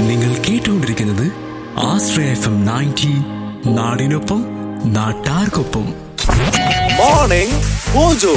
നിങ്ങൾ കേട്ടുകൊണ്ടിരിക്കുന്നത് ആശ്രയ F M ninety നാടിനൊപ്പം നാട്ടാർക്കൊപ്പം മോർണിംഗ് മോജോ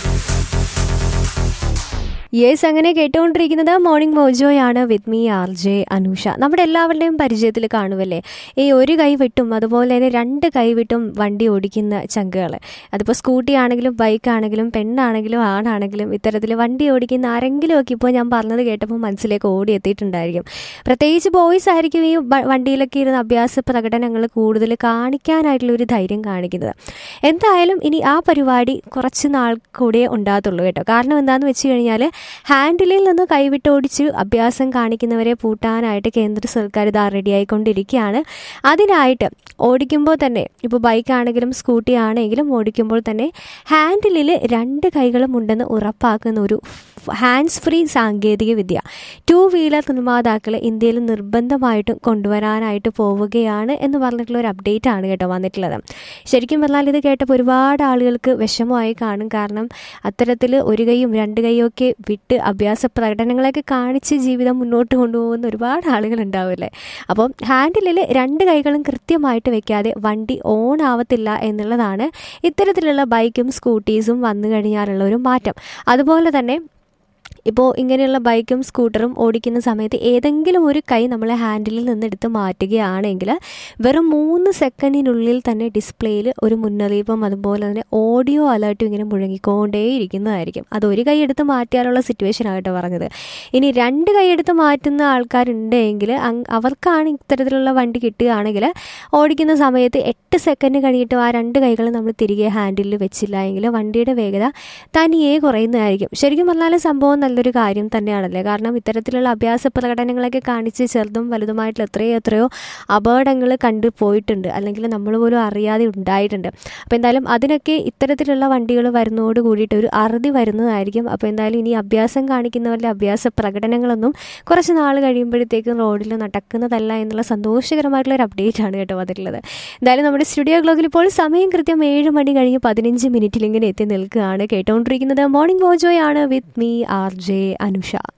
യെസ് അങ്ങനെ കേട്ടുകൊണ്ടിരിക്കുന്നത് മോർണിംഗ് മോജോയാണ് with me R J Anusha നമ്മുടെ എല്ലാവരുടെയും പരിചയത്തിൽ കാണുമല്ലേ ഈ ഒരു കൈ വിട്ടും അതുപോലെ തന്നെ രണ്ട് കൈ വിട്ടും വണ്ടി ഓടിക്കുന്ന ചങ്കുകൾ അതിപ്പോൾ സ്കൂട്ടി ആണെങ്കിലും ബൈക്ക് ആണെങ്കിലും പെണ്ണാണെങ്കിലും ആണാണെങ്കിലും ഇത്തരത്തിൽ വണ്ടി ഓടിക്കുന്ന ആരെങ്കിലും ഒക്കെ ഇപ്പോൾ ഞാൻ പറഞ്ഞത് കേട്ടപ്പോൾ മനസ്സിലേക്ക് ഓടി എത്തിയിട്ടുണ്ടായിരിക്കും പ്രത്യേകിച്ച് ബോയ്സ് ആയിരിക്കും ഈ വ- വണ്ടിയിലൊക്കെ ഇരുന്ന് അഭ്യാസ പ്രകടനങ്ങൾ കൂടുതൽ കാണിക്കാനായിട്ടുള്ള ഒരു ധൈര്യം കാണിക്കുന്നത് എന്തായാലും ഇനി ആ പരിപാടി കുറച്ച് നാൾ കൂടെ ഉണ്ടാകത്തുള്ളൂ കേട്ടോ കാരണം എന്താണെന്ന് വെച്ച് കഴിഞ്ഞാൽ ഹാൻഡിലിൽ നിന്ന് കൈവിട്ട് ഓടിച്ച് അഭ്യാസം കാണിക്കുന്നവരെ പൂട്ടാനായിട്ട് കേന്ദ്ര സർക്കാർ ഇതാ റെഡിയായിക്കൊണ്ടിരിക്കുകയാണ് അതിനായിട്ട് ഓടിക്കുമ്പോൾ തന്നെ ഇപ്പോൾ ബൈക്കാണെങ്കിലും സ്കൂട്ടി ആണെങ്കിലും ഓടിക്കുമ്പോൾ തന്നെ ഹാൻഡിലിൽ രണ്ട് കൈകളും ഉണ്ടെന്ന് ഉറപ്പാക്കുന്ന ഒരു ഹാൻഡ്സ് ഫ്രീ സാങ്കേതിക വിദ്യ ടു വീലർ നിർമ്മാതാക്കൾ ഇന്ത്യയിൽ നിർബന്ധമായിട്ടും കൊണ്ടുവരാനായിട്ട് പോവുകയാണ് എന്ന് പറഞ്ഞിട്ടുള്ള ഒരു അപ്ഡേറ്റ് ആണ് കേട്ടോ വന്നിട്ടുള്ളത് ശരിക്കും പറഞ്ഞാൽ ഇത് കേട്ടപ്പോൾ ഒരുപാട് ആളുകൾക്ക് വിഷമമായി കാണും കാരണം അത്തരത്തിൽ ഒരു കൈയും രണ്ട് കൈയും ഒക്കെ വിട്ട് അഭ്യാസ പ്രകടനങ്ങളൊക്കെ കാണിച്ച് ജീവിതം മുന്നോട്ട് കൊണ്ടുപോകുന്ന ഒരുപാട് ആളുകൾ ഉണ്ടാവില്ലേ അപ്പം ഹാൻഡിലിൽ രണ്ട് കൈകളും കൃത്യമായിട്ട് വെക്കാതെ വണ്ടി ഓൺ ആവത്തില്ല എന്നുള്ളതാണ് ഇത്തരത്തിലുള്ള ബൈക്കും സ്കൂട്ടീസും വന്നു കഴിഞ്ഞാലുള്ള ഒരു മാറ്റം അതുപോലെ തന്നെ ഇപ്പോൾ ഇങ്ങനെയുള്ള ബൈക്കും സ്കൂട്ടറും ഓടിക്കുന്ന സമയത്ത് ഏതെങ്കിലും ഒരു കൈ നമ്മൾ ഹാൻഡിലിൽ നിന്ന് എടുത്ത് മാറ്റുകയാണെങ്കിൽ വെറും മൂന്ന് സെക്കൻഡിനുള്ളിൽ തന്നെ ഡിസ്പ്ലേയിൽ ഒരു മുന്നറിയിപ്പും അതുപോലെ തന്നെ ഓഡിയോ അലേർട്ടും ഇങ്ങനെ മുഴങ്ങിക്കൊണ്ടേയിരിക്കുന്നതായിരിക്കും അത് ഒരു കൈ എടുത്ത് മാറ്റിയാലുള്ള സിറ്റുവേഷൻ ആകട്ടെ പറഞ്ഞത് ഇനി രണ്ട് കൈ എടുത്ത് മാറ്റുന്ന ആൾക്കാരുണ്ടെങ്കിൽ അങ് അവർക്കാണ് ഇത്തരത്തിലുള്ള വണ്ടി കിട്ടുകയാണെങ്കിൽ ഓടിക്കുന്ന സമയത്ത് എട്ട് സെക്കൻഡ് കഴിഞ്ഞിട്ട് ആ രണ്ട് കൈകളും നമ്മൾ തിരികെ ഹാൻഡിലിൽ വെച്ചില്ല എങ്കിൽ വണ്ടിയുടെ വേഗത തനിയെ കുറയുന്നതായിരിക്കും ശരിക്കും പറഞ്ഞാൽ സംഭവം നല്ലൊരു കാര്യം തന്നെയാണല്ലേ കാരണം ഇത്തരത്തിലുള്ള അഭ്യാസ പ്രകടനങ്ങളൊക്കെ കാണിച്ച് ചെറുതും വലുതുമായിട്ടുള്ള എത്രയോ എത്രയോ അപകടങ്ങൾ കണ്ടു പോയിട്ടുണ്ട് അല്ലെങ്കിൽ നമ്മൾ പോലും അറിയാതെ ഉണ്ടായിട്ടുണ്ട് അപ്പോൾ എന്തായാലും അതിനൊക്കെ ഇത്തരത്തിലുള്ള വണ്ടികൾ വരുന്നതോട് കൂടിയിട്ട് ഒരു അറുതി വരുന്നതായിരിക്കും അപ്പോൾ എന്തായാലും ഇനി അഭ്യാസം കാണിക്കുന്നവരുടെ അഭ്യാസ പ്രകടനങ്ങളൊന്നും കുറച്ച് നാൾ കഴിയുമ്പോഴത്തേക്കും റോഡിൽ നടക്കുന്നതല്ല എന്നുള്ള സന്തോഷകരമായിട്ടുള്ള ഒരു അപ്ഡേറ്റ് ആണ് കേട്ടോ അതിലുള്ളത് എന്തായാലും നമ്മുടെ സ്റ്റുഡിയോ ഗ്ലോക്കിൽ ഇപ്പോൾ സമയം കൃത്യം ഏഴ് മണി കഴിഞ്ഞ് പതിനഞ്ച് മിനിറ്റിൽ ഇങ്ങനെ എത്തി നിൽക്കുകയാണ് കേട്ടുകൊണ്ടിരിക്കുന്നത് മോർണിംഗ് മോജോയാണ് with me R J Anusha